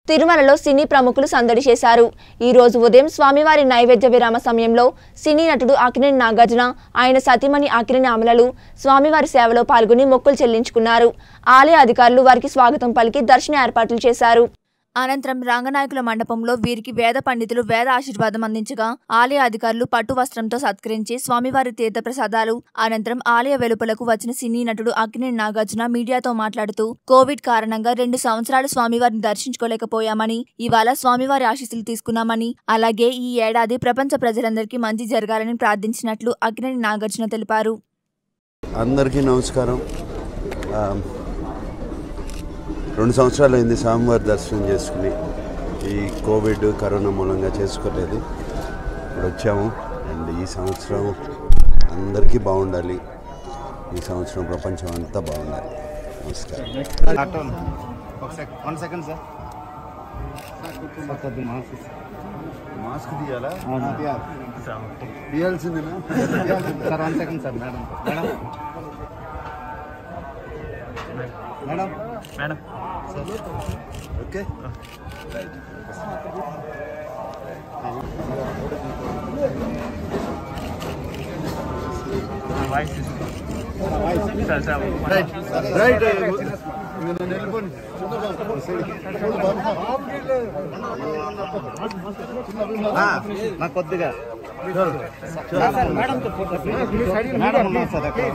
తిరుమలలో సినీ ప్రముఖులు సందడి చేశారు ఈ రోజు ఉదయం స్వామివారి నైవేద్య విరామ సమయంలో సినీ నటుడు అకినేని నాగార్జున ఆయన సతీమణి అకినేని అమలలు స్వామివారి సేవలో పాల్గొని మొక్కులు చెల్లించుకున్నారు ఆలయ అధికారులు వారికి స్వాగతం పలికి దర్శన ఏర్పాట్లు చేశారు అనంతరం రంగనాయకుల మండపంలో వీరికి వేద పండితులు వేద ఆశీర్వాదం అందించగా ఆలయ అధికారులు పట్టు వస్త్రంతో సత్కరించి స్వామివారి తీర్థ ప్రసాదాలు అనంతరం ఆలయ వెలుపలకు వచ్చిన సినీ నటుడు అక్కినేని నాగార్జున మీడియాతో మాట్లాడుతూ కోవిడ్ కారణంగా రెండు సంవత్సరాలు స్వామివారిని దర్శించుకోలేకపోయామని ఇవాళ స్వామివారి ఆశీస్సులు తీసుకున్నామని అలాగే ఈ ఏడాది ప్రపంచ ప్రజలందరికీ మంచి జరగాలని ప్రార్థించినట్లు అక్కినేని నాగార్జున తెలిపారు అందరికీ నమస్కారం ఆ, రెండు సంవత్సరాలు అయింది స్వామివారి దర్శనం చేసుకుని ఈ కోవిడ్ కరోనా మూలంగా చేసుకోలేదు ఇప్పుడు వచ్చాము అండ్ ఈ సంవత్సరం అందరికీ బాగుండాలి ఈ సంవత్సరం ప్రపంచం అంతా బాగుండాలి నమస్కారం లాక్డౌన్ ఒక సెకండ్ వన్ సెకండ్ సార్ కొద్ది మాస్క్ మాస్క్ తీయాలా సార్ తీయాల్సిందేనా one second sir madam madam madam madam okay voice sir sir right నాకు కొద్దిగా మేడం మేడం ఉన్నారు సార్ అక్కడ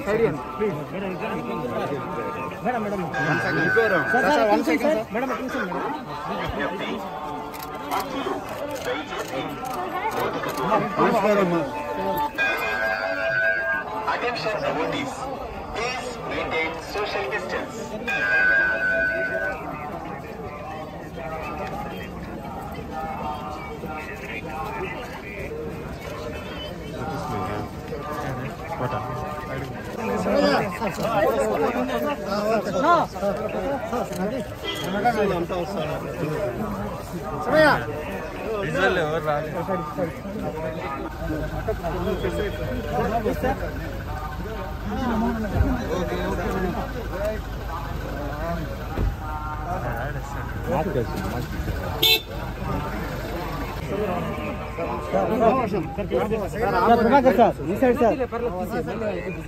sir sir one second sir madam నమస్కారం Attention devotees, please maintain social distance.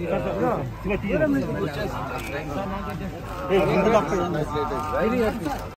Sir